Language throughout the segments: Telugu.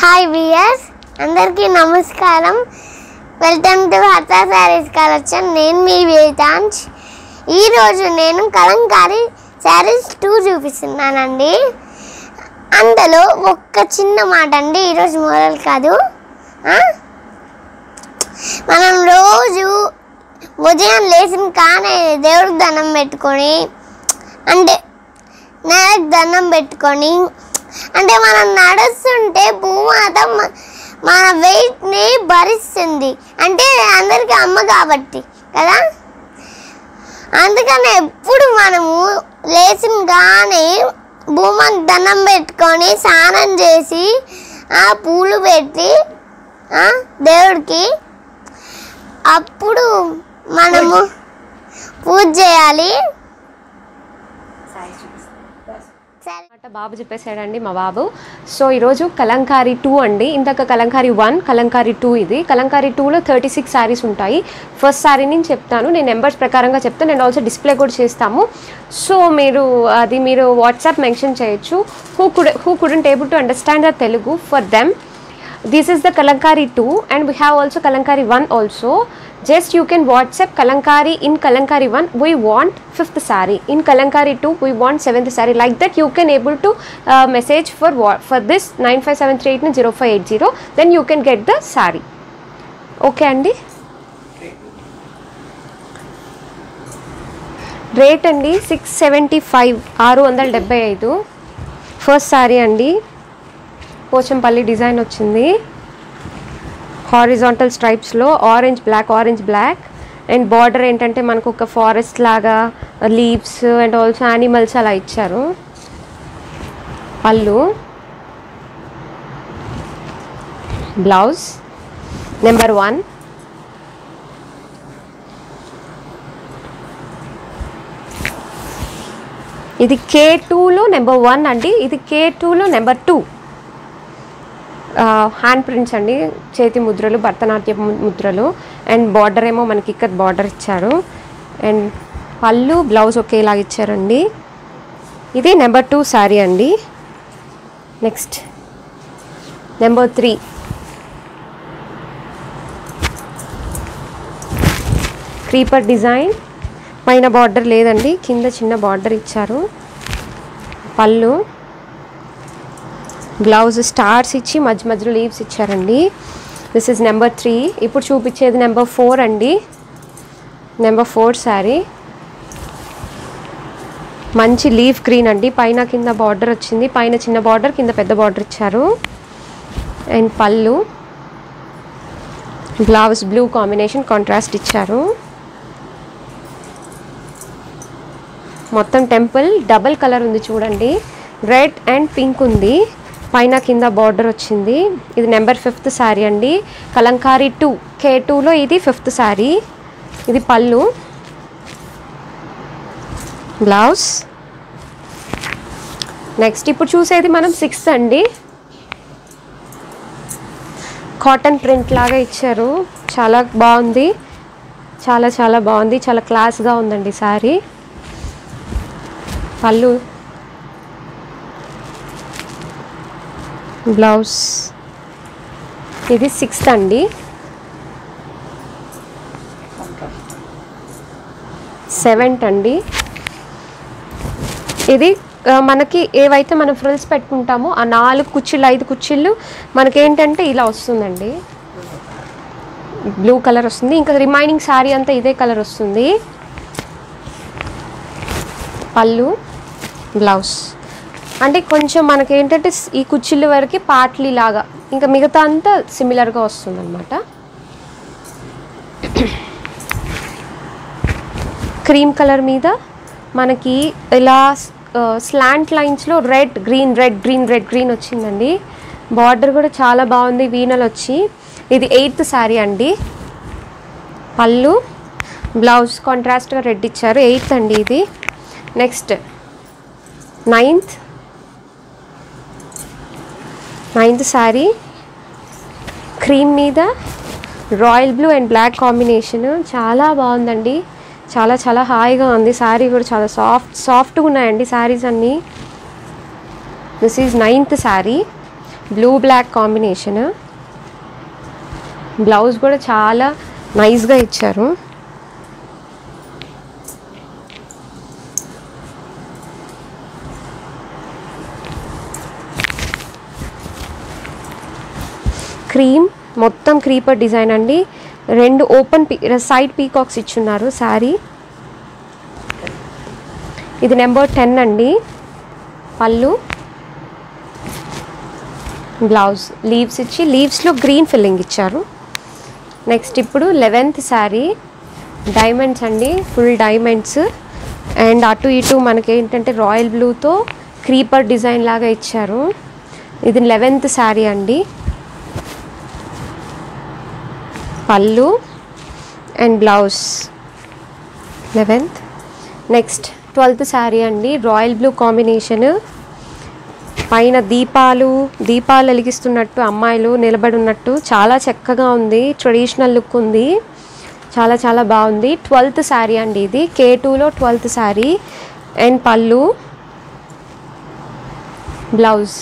హాయ్ వియర్స్ అందరికీ నమస్కారం welcome to Hartha sarees collection నేను మీ వేదాంశ్ ఈరోజు నేను కలంకారీ శారీస్ టూ చూపిస్తున్నానండి అందులో ఒక్క చిన్న మాట అండి ఈరోజు మోరల్ కాదు ఆ? మనం రోజు ఉదయం లేచిన కానీ దేవుడికి దండం పెట్టుకొని అంటే నెలకు దండం పెట్టుకొని అంటే మనం నడుస్తుంటే భూమాత మ- మన వెయిట్ని భరిస్తుంది అంటే అందరికీ అమ్మ కాబట్టి కదా అందుకని ఎప్పుడు మనము లేచిన కానీ భూమాకి దండం పెట్టుకొని స్నానం చేసి ఆ పూలు పెట్టి ఆ, దేవుడికి అప్పుడు మనము పూజ చేయాలి సరే మాట బాబు చెప్పేశాడండి మా బాబు సో ఈరోజు కలంకారీ టూ అండి ఇందాక కలంకారీ వన్ కలంకారీ టూ ఇది కలంకారీ టూలో థర్టీ సిక్స్ శారీస్ ఉంటాయి ఫస్ట్ శారీ నేను చెప్తాను నేను నెంబర్స్ ప్రకారంగా చెప్తాను నేను ఆల్సో డిస్ప్లే కూడా చేస్తాము సో మీరు అది మీరు వాట్సాప్ మెన్షన్ చేయొచ్చు who could who couldn't able to understand the Telugu for them this is the kalankari 2 and we have also kalankari 1 also just you can whatsapp kalankari in kalankari 1 we want fifth saree in kalankari 2 we want seventh saree like that you can able to uh, message for what for this 95738 then you can get the saree okay అండి రేట్ అండి సిక్స్ సెవెంటీ ఫైవ్ ఆరు వందల డెబ్బై ఐదు ఫస్ట్ సారీ అండి పోచంపల్లి డిజైన్ వచ్చింది హారిజాంటల్ స్ట్రైప్స్లో orange black orange black and border ఏంటంటే మనకు ఒక ఫారెస్ట్ లాగా లీవ్స్ అండ్ ఆల్సో యానిమల్స్ అలా ఇచ్చారు పళ్ళు బ్లౌజ్ నెంబర్ వన్ ఇది కే టూలో నెంబర్ వన్ అండి ఇది కే టూలో నెంబర్ టూ హ్యాండ్ ప్రింట్స్ అండి చేతి ముద్రలు భరతనాట్య ము- ముద్రలు అండ్ బార్డర్ ఏమో మనకి ఇక్కడ బార్డర్ ఇచ్చారు అండ్ పళ్ళు బ్లౌజ్ ఒకేలాగా ఇచ్చారండి ఇది నెంబర్ టూ శారీ అండి next number three creeper design పైన బార్డర్ లేదండి కింద చిన్న బార్డర్ ఇచ్చారు పళ్ళు బ్లౌజ్ స్టార్స్ ఇచ్చి మధ్య మధ్యలో లీవ్స్ ఇచ్చారండి దిస్ ఇస్ నెంబర్ త్రీ ఇప్పుడు చూపించేది నెంబర్ ఫోర్ అండి నెంబర్ ఫోర్ శారీ మంచి లీఫ్ గ్రీన్ అండి పైన కింద బార్డర్ వచ్చింది పైన చిన్న బార్డర్ కింద పెద్ద బార్డర్ ఇచ్చారు అండ్ పళ్ళు బ్లౌజ్ బ్లూ కాంబినేషన్ కాంట్రాస్ట్ ఇచ్చారు మొత్తం టెంపుల్ డబల్ కలర్ ఉంది చూడండి రెడ్ అండ్ పింక్ ఉంది పైన కింద బార్డర్ వచ్చింది ఇది నెంబర్ ఫిఫ్త్ శారీ అండి కలంకారీ టూ కే టూలో ఇది ఫిఫ్త్ శారీ ఇది పళ్ళు బ్లౌజ్ నెక్స్ట్ ఇప్పుడు చూసేది మనం సిక్స్త్ అండి కాటన్ ప్రింట్ లాగా ఇచ్చారు చాలా బాగుంది చాలా చాలా బాగుంది చాలా క్లాస్గా ఉందండి శారీ పళ్ళు బ్లౌజ్ ఇది సిక్స్త్ అండి సెవెంత్ అండి ఇది ఆ, మనకి ఏవైతే మనం ఫ్రిల్స్ పెట్టుకుంటామో ఆ నాలుగు కుర్చీలు ఐదు కుర్చీలు మనకేంటంటే ఇలా వస్తుందండి బ్లూ కలర్ వస్తుంది ఇంకా రిమైనింగ్ శారీ అంతా ఇదే కలర్ వస్తుంది పళ్ళు బ్లౌజ్ అంటే కొంచెం మనకి ఏంటంటే స్- ఈ కుర్చీల వరకు పాట్లీ లాగా ఇంకా మిగతా అంతా సిమిలర్గా వస్తుంది అనమాట క్రీమ్ కలర్ మీద మనకి ఇలా స్లాంట్ లైన్స్లో red green red green red green వచ్చిందండి బార్డర్ కూడా చాలా బాగుంది వీనలు వచ్చి ఇది ఎయిత్ శారీ అండి పళ్ళు బ్లౌజ్ కాంట్రాస్ట్గా రెడ్ ఇచ్చారు ఎయిత్ అండి ఇది next ninth ninth saree cream మీద royal blue and black combination చాలా బాగుందండి చాలా చాలా హాయిగా ఉంది శారీ కూడా చాలా సాఫ్ట్ సాఫ్ట్గా ఉన్నాయండి శారీస్ అన్నీ this is ninth saree blue black combination blouse కూడా చాలా నైస్గా ఇచ్చారు క్రీమ్ మొత్తం క్రీపర్ డిజైన్ అండి రెండు ఓపెన్ పీ సైడ్ పీకాక్స్ ఇచ్చున్నారు శారీ ఇది నెంబర్ టెన్ అండి పళ్ళు బ్లౌజ్ లీవ్స్ ఇచ్చి లీవ్స్లో గ్రీన్ ఫిల్లింగ్ ఇచ్చారు నెక్స్ట్ ఇప్పుడు లెవెన్త్ శారీ డైమండ్స్ అండి ఫుల్ డైమండ్స్ అండ్ అటు ఇటు మనకి ఏంటంటే రాయల్ బ్లూతో క్రీపర్ డిజైన్ లాగా ఇచ్చారు ఇది లెవెన్త్ శారీ అండి పళ్ళు and blouse eleventh next twelfth saree అండి రాయల్ బ్లూ కాంబినేషన్ పైన దీపాలు దీపాలు వెలిగిస్తున్నట్టు అమ్మాయిలు నిలబడి ఉన్నట్టు చాలా చక్కగా ఉంది ట్రెడిషనల్ లుక్ ఉంది చాలా చాలా బాగుంది ట్వెల్త్ శారీ అండి ఇది కే టూలో ట్వెల్త్ శారీ అండ్ పళ్ళు బ్లౌజ్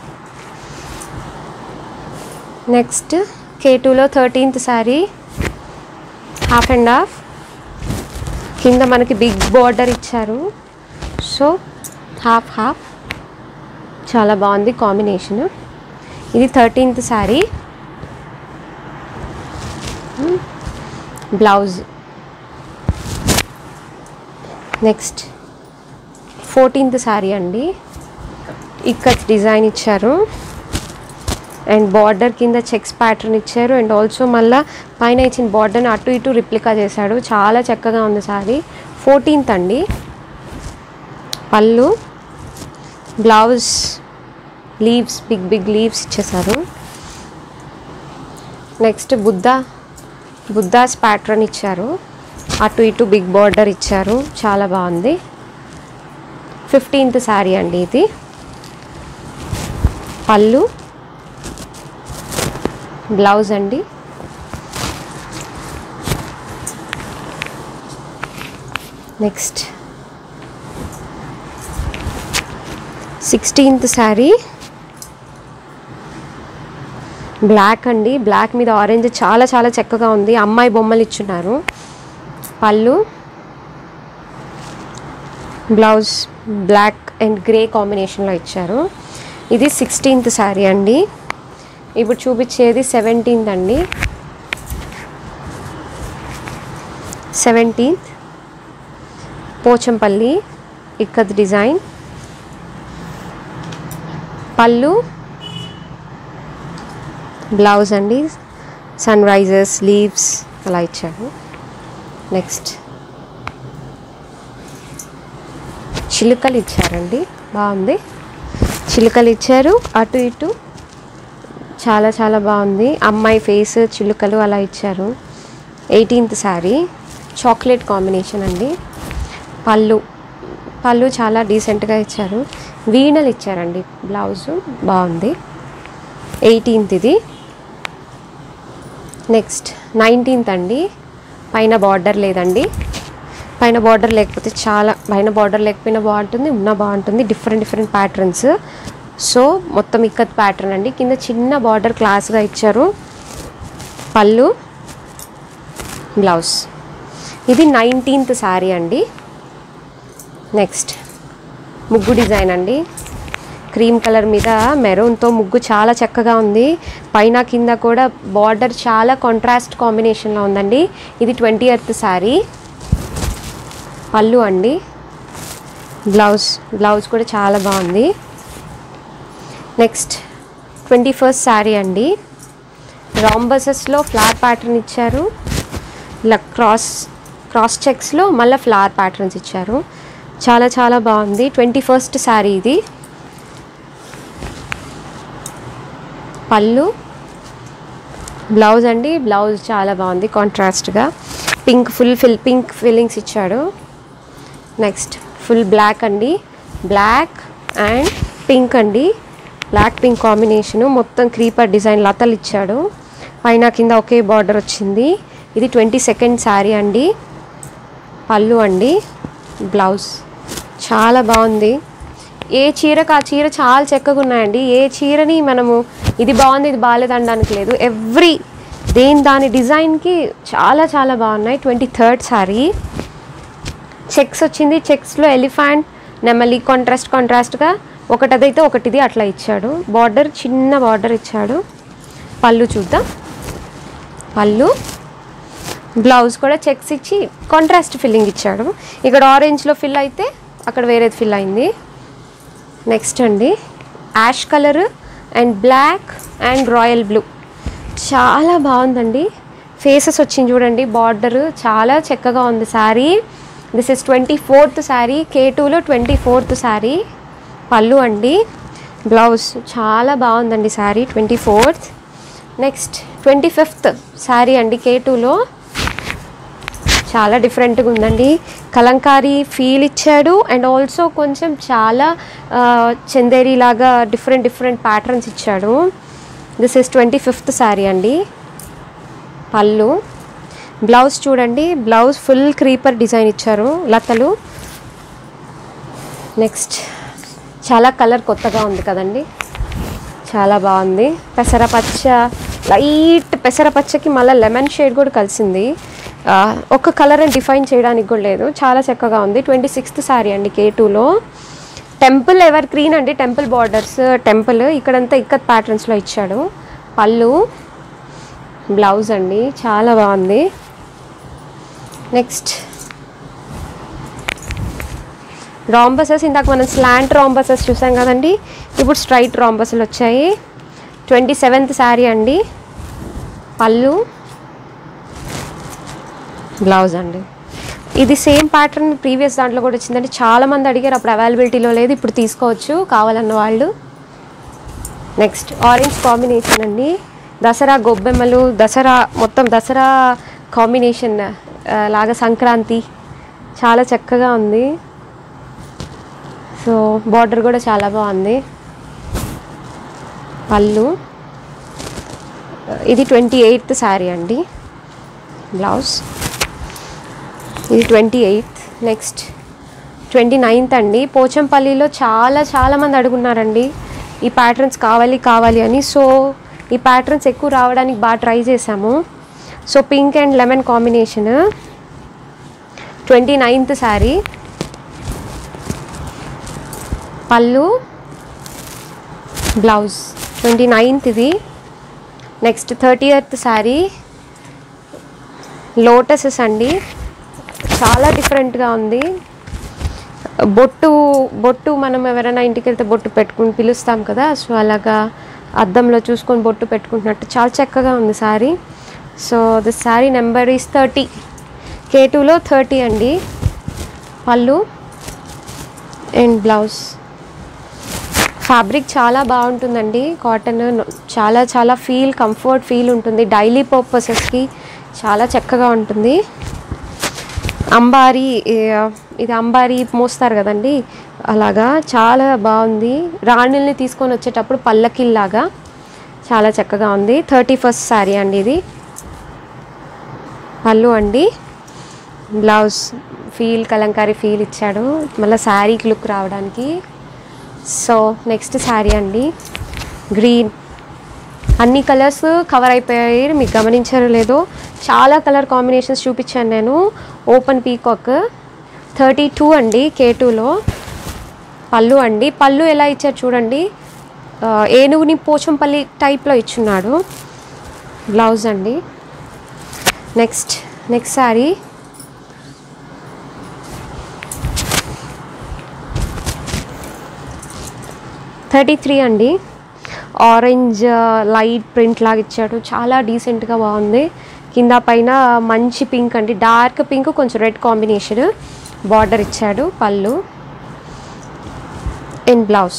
నెక్స్ట్ కే టూలో thirteenth saree half and half కింద మనకి బిగ్ బార్డర్ ఇచ్చారు సో హాఫ్ హాఫ్ చాలా బాగుంది కాంబినేషన్ ఇది thirteenth saree blouse next fourteenth saree అండి ఇక్కడ డిజైన్ ఇచ్చారు అండ్ బార్డర్ కింద చెక్స్ ప్యాటర్న్ ఇచ్చారు అండ్ ఆల్సో మళ్ళా పైన ఇచ్చిన బార్డర్ని అటు ఇటు రిప్లికా చేశాడు చాలా చక్కగా ఉంది సారీ ఫోర్టీన్త్ అండి పళ్ళు blouse leaves big big leaves ఇచ్చేసారు నెక్స్ట్ బుద్ధ బుద్ధాస్ ప్యాటర్న్ ఇచ్చారు అటు ఇటు బిగ్ బార్డర్ ఇచ్చారు చాలా బాగుంది ఫిఫ్టీన్త్ శారీ అండి ఇది పళ్ళు బ్లౌజ్ అండి నెక్స్ట్ సిక్స్టీన్త్ శారీ బ్లాక్ అండి బ్లాక్ మీద ఆరెంజ్ చాలా చాలా చక్కగా ఉంది అమ్మాయి బొమ్మలు ఇచ్చున్నారు పళ్ళు బ్లౌజ్ బ్లాక్ అండ్ గ్రే కాంబినేషన్లో ఇచ్చారు ఇది సిక్స్టీన్త్ శారీ అండి ఇప్పుడు చూపించేది సెవెంటీన్త్ అండి సెవెంటీన్త్ పోచంపల్లి ఇక్కత్ డిజైన్ పళ్ళు బ్లౌజ్ అండి సన్ రైజర్స్ లీవ్స్ అలా ఇచ్చారు నెక్స్ట్ చిలుకలు ఇచ్చారండి బాగుంది చిలుకలు ఇచ్చారు అటు ఇటు చాలా చాలా బాగుంది అమ్మాయి ఫేస్ చిలుకలు అలా ఇచ్చారు ఎయిటీన్త్ శారీ చాక్లెట్ కాంబినేషన్ అండి పళ్ళు పళ్ళు చాలా డీసెంట్గా ఇచ్చారు వీణలు ఇచ్చారండి బ్లౌజ్ బాగుంది ఎయిటీన్త్ ఇది నెక్స్ట్ నైన్టీన్త్ అండి పైన బార్డర్ లేదండి పైన బార్డర్ లేకపోతే చాలా పైన బార్డర్ లేకపోయినా బాగుంటుంది ఉన్నా బాగుంటుంది డిఫరెంట్ డిఫరెంట్ ప్యాటర్న్స్ సో మొత్తం ఇక్కత్ ప్యాటర్న్ అండి కింద చిన్న బార్డర్ క్లాస్గా ఇచ్చారు పళ్ళు బ్లౌజ్ ఇది నైన్టీన్త్ శారీ అండి నెక్స్ట్ ముగ్గు డిజైన్ అండి క్రీమ్ కలర్ మీద మెరూన్తో ముగ్గు చాలా చక్కగా ఉంది పైన కింద కూడా బార్డర్ చాలా కాంట్రాస్ట్ కాంబినేషన్లో ఉందండి ఇది ట్వంటీ ఎయిత్ శారీ పళ్ళు అండి బ్లౌజ్ బ్లౌజ్ కూడా చాలా బాగుంది నెక్స్ట్ ట్వంటీ ఫస్ట్ శారీ అండి రాంబసెస్లో ఫ్లవర్ ప్యాటర్న్ ఇచ్చారు ఇలా క్రాస్ క్రాస్ చెక్స్లో మళ్ళీ ఫ్లవర్ ప్యాటర్న్స్ ఇచ్చారు చాలా చాలా బాగుంది ట్వంటీ ఫస్ట్ శారీ ఇది పళ్ళు బ్లౌజ్ అండి బ్లౌజ్ చాలా బాగుంది కాంట్రాస్ట్గా pink full fill pink fillings ఇచ్చాడు నెక్స్ట్ ఫుల్ బ్లాక్ అండి బ్లాక్ అండ్ పింక్ అండి బ్లాక్ పింక్ కాంబినేషను మొత్తం క్రీపర్ డిజైన్ లతలు ఇచ్చాడు పైన కింద ఒకే బార్డర్ వచ్చింది ఇది ట్వంటీ సెకండ్ శారీ అండి పళ్ళు అండి బ్లౌజ్ చాలా బాగుంది ఏ చీరకు ఆ చీర చాలా చక్కగా ఉన్నాయండి ఏ చీరని మనము ఇది బాగుంది ఇది బాగాలేదు అనడానికి లేదు ఎవ్రీ దేని దాని డిజైన్కి చాలా చాలా బాగున్నాయి ట్వంటీ థర్డ్ సారీ చెక్స్ వచ్చింది చెక్స్లో ఎలిఫాంట్ నెమలి కాంట్రాస్ట్ కాంట్రాస్ట్గా ఒకటదైతే ఒకటిది అట్లా ఇచ్చాడు బార్డర్ చిన్న బార్డర్ ఇచ్చాడు పళ్ళు చూద్దాం పళ్ళు బ్లౌజ్ కూడా చెక్స్ ఇచ్చి కాంట్రాస్ట్ ఫిల్లింగ్ ఇచ్చాడు ఇక్కడ ఆరెంజ్లో ఫిల్ అయితే అక్కడ వేరేది ఫిల్ అయింది నెక్స్ట్ అండి ash colour and black and royal blue చాలా బాగుందండి ఫేసెస్ వచ్చింది చూడండి బార్డర్ చాలా చక్కగా ఉంది saree this is twenty fourth saree K టూలో ట్వంటీ ఫోర్త్ శారీ పళ్ళు అండి బ్లౌజ్ చాలా బాగుందండి saree twenty fourth next twenty fifth saree అండి కే టూలో చాలా డిఫరెంట్గా ఉందండి కలంకారీ ఫీల్ ఇచ్చాడు అండ్ ఆల్సో కొంచెం చాలా ఆ, చందేరి లాగా డిఫరెంట్ డిఫరెంట్ ప్యాటర్న్స్ ఇచ్చాడు this is twenty fifth saree అండి పళ్ళు బ్లౌజ్ చూడండి బ్లౌజ్ ఫుల్ క్రీపర్ డిజైన్ ఇచ్చారు లతలు నెక్స్ట్ చాలా కలర్ కొత్తగా ఉంది కదండి చాలా బాగుంది పెసరపచ్చ లైట్ పెసరపచ్చకి మళ్ళీ లెమన్ షేడ్ కూడా కలిసింది ఆ, ఒక కలర్ అని డిఫైన్ చేయడానికి కూడా లేదు చాలా చక్కగా ఉంది ట్వంటీ సిక్స్త్ సారీ అండి కే టూలో టెంపుల్ ఎవర్ గ్రీన్ అండి టెంపుల్ బార్డర్స్ టెంపుల్ ఇక్కడంతా ఇక్కత్ ప్యాటర్న్స్లో ఇచ్చాడు పళ్ళు బ్లౌజ్ అండి చాలా బాగుంది నెక్స్ట్ రాంబసెస్ ఇందాక మనం స్లాంట్ రాంబసెస్ చూసాం కదండి ఇప్పుడు స్ట్రైట్ రాంబస్లు వచ్చాయి ట్వంటీ సెవెంత్ శారీ అండి పళ్ళు బ్లౌజ్ అండి ఇది సేమ్ ప్యాటర్న్ ప్రీవియస్ దాంట్లో కూడా వచ్చిందండి చాలా మంది అడిగారు అప్పుడు అవైలబిలిటీలో లేదు ఇప్పుడు తీసుకోవచ్చు కావాలన్న వాళ్ళు నెక్స్ట్ ఆరెంజ్ కాంబినేషన్ అండి దసరా గొబ్బెమ్మలు దసరా మొత్తం దసరా కాంబినేషన్ ఆ, లాగా సంక్రాంతి చాలా చక్కగా ఉంది సో బార్డర్ కూడా చాలా బాగుంది పళ్ళు ఇది ట్వంటీ ఎయిత్ శారీ అండి బ్లౌజ్ ఇది twenty eighth next twenty ninth అండి పోచంపల్లిలో చాలా చాలా మంది అడుగున్నారండి ఈ ప్యాటర్న్స్ కావాలి కావాలి అని సో ఈ ప్యాటర్న్స్ ఎక్కువ రావడానికి బాగా ట్రై చేశాము so pink and lemon combination twenty ninth saree పళ్ళు బ్లౌజ్ ట్వంటీ నైన్త్ ఇది next thirty eighth saree lotuses అండి చాలా డిఫరెంట్గా ఉంది బొట్టు బొట్టు మనం ఎవరైనా ఇంటికి వెళ్తే బొట్టు పెట్టుకుని పిలుస్తాం కదా సో అలాగా అద్దంలో చూసుకొని బొట్టు పెట్టుకుంటున్నట్టు చాలా చక్కగా ఉంది saree so this saree number is thirty K టూలో థర్టీ అండి పళ్ళు అండ్ బ్లౌజ్ ఫ్యాబ్రిక్ చాలా బాగుంటుందండి కాటన్ చాలా చాలా ఫీల్ కంఫర్ట్ ఫీల్ ఉంటుంది డైలీ పర్పసెస్కి చాలా చక్కగా ఉంటుంది అంబారీ ఏ- ఇది అంబారీ మోస్తారు కదండి అలాగా చాలా బాగుంది రాణుల్ని తీసుకొని వచ్చేటప్పుడు పల్లకిల్లాగా చాలా చక్కగా ఉంది థర్టీ ఫస్ట్ శారీ అండి ఇది పళ్ళు అండి బ్లౌజ్ ఫీల్ కలంకారీ ఫీల్ ఇచ్చాడు మళ్ళీ శారీకి లుక్ రావడానికి సో నెక్స్ట్ శారీ అండి గ్రీన్ అన్ని కలర్స్ కవర్ అయిపోయాయి మీకు గమనించారో లేదో చాలా కలర్ కాంబినేషన్స్ చూపించాను నేను ఓపెన్ పీకాక్ థర్టీ టూ అండి కే టూలో పళ్ళు అండి పళ్ళు ఎలా ఇచ్చారు చూడండి ఆ, ఏనుగుని పోచంపల్లి టైప్లో ఇచ్చున్నాడు బ్లౌజ్ అండి next next saree thirty three అండి ఆరెంజ్ లైట్ ప్రింట్ లాగా ఇచ్చాడు చాలా డీసెంట్గా బాగుంది కింద పైన మంచి పింక్ అండి డార్క్ పింక్ కొంచెం రెడ్ కాంబినేషన్ బార్డర్ ఇచ్చాడు పళ్ళు ఇన్ బ్లౌజ్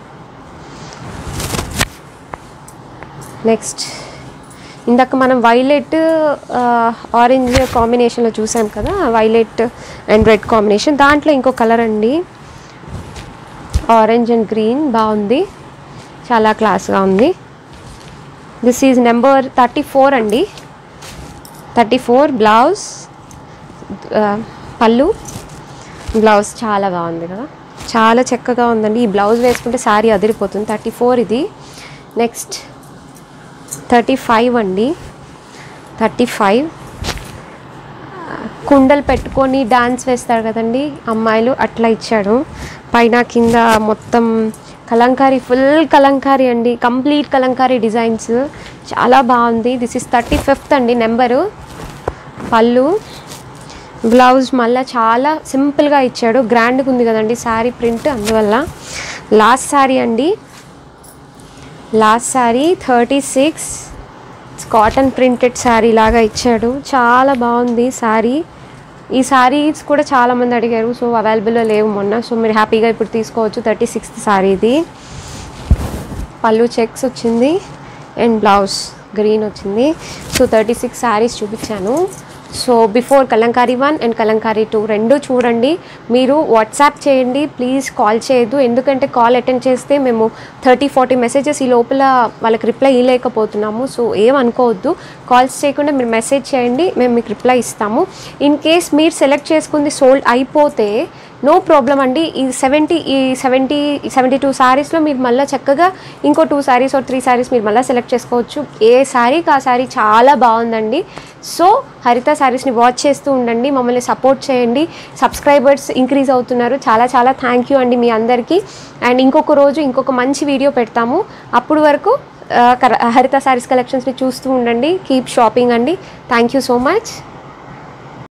నెక్స్ట్ ఇందాక మనం వైలెట్ ఆరెంజ్ కాంబినేషన్లో చూసాం కదా వైలెట్ అండ్ రెడ్ కాంబినేషన్ దాంట్లో ఇంకో కలర్ అండి ఆరెంజ్ అండ్ గ్రీన్ బాగుంది చాలా క్లాస్గా ఉంది this is number thirty four అండి థర్టీ ఫోర్ బ్లౌజ్ పళ్ళు బ్లౌజ్ చాలా బాగుంది కదా చాలా చక్కగా ఉందండి ఈ బ్లౌజ్ వేసుకుంటే శారీ అదిరిపోతుంది థర్టీ ఫోర్ ఇది నెక్స్ట్ థర్టీ ఫైవ్ అండి థర్టీ ఫైవ్ కుండలు పెట్టుకొని డాన్స్ వేస్తారు కదండి అమ్మాయిలు అట్లా ఇచ్చాడు పైన కింద మొత్తం కలంకారీ ఫుల్ కలంకారీ అండి కంప్లీట్ కలంకారీ డిజైన్స్ చాలా బాగుంది దిస్ ఇస్ థర్టీ ఫిఫ్త్ అండి నెంబరు పళ్ళు బ్లౌజ్ మళ్ళీ చాలా సింపుల్గా ఇచ్చాడు గ్రాండ్గా ఉంది కదండి శారీ ప్రింట్ అందువల్ల లాస్ట్ శారీ అండి last saree thirty six cotton printed saree లాగా ఇచ్చాడు చాలా బాగుంది శారీ ఈ శారీస్ కూడా చాలామంది అడిగారు సో అవైలబుల్లో లేవు మొన్న సో మీరు హ్యాపీగా ఇప్పుడు తీసుకోవచ్చు థర్టీ సిక్స్త్ శారీ ఇది పళ్ళు చెక్స్ వచ్చింది అండ్ బ్లౌజ్ గ్రీన్ వచ్చింది సో థర్టీ సిక్స్ శారీస్ చూపించాను so before Kalamkari one and Kalamkari two రెండు చూడండి మీరు వాట్సాప్ చేయండి ప్లీజ్ కాల్ చేయొద్దు ఎందుకంటే కాల్ అటెండ్ చేస్తే మేము థర్టీ ఫార్టీ మెసేజెస్ ఈ లోపల వాళ్ళకి రిప్లై ఇవ్వలేకపోతున్నాము సో ఏమనుకోవద్దు కాల్స్ చేయకుండా మీరు మెసేజ్ చేయండి మేము మీకు రిప్లై ఇస్తాము ఇన్ కేస్ మీరు సెలెక్ట్ చేసుకుంది సోల్డ్ అయిపోతే నో ప్రాబ్లం అండి ఈ సెవెంటీ ఈ సెవెంటీ సెవెంటీ టూ శారీస్లో మీరు మళ్ళీ చక్కగా ఇంకో two sarees or three sarees మీరు మళ్ళీ సెలెక్ట్ చేసుకోవచ్చు ఏ శారీకి ఆ శారీ చాలా బాగుందండి సో హరిత శారీస్ని వాచ్ చేస్తూ ఉండండి మమ్మల్ని సపోర్ట్ చేయండి సబ్స్క్రైబర్స్ ఇంక్రీజ్ అవుతున్నారు చాలా చాలా థ్యాంక్ యూ అండి మీ అందరికీ అండ్ ఇంకొక రోజు ఇంకొక మంచి వీడియో పెడతాము అప్పుడు వరకు ఆ, కర- హరిత శారీస్ కలెక్షన్స్ని చూస్తూ ఉండండి కీప్ షాపింగ్ అండి థ్యాంక్ యూ సో మచ్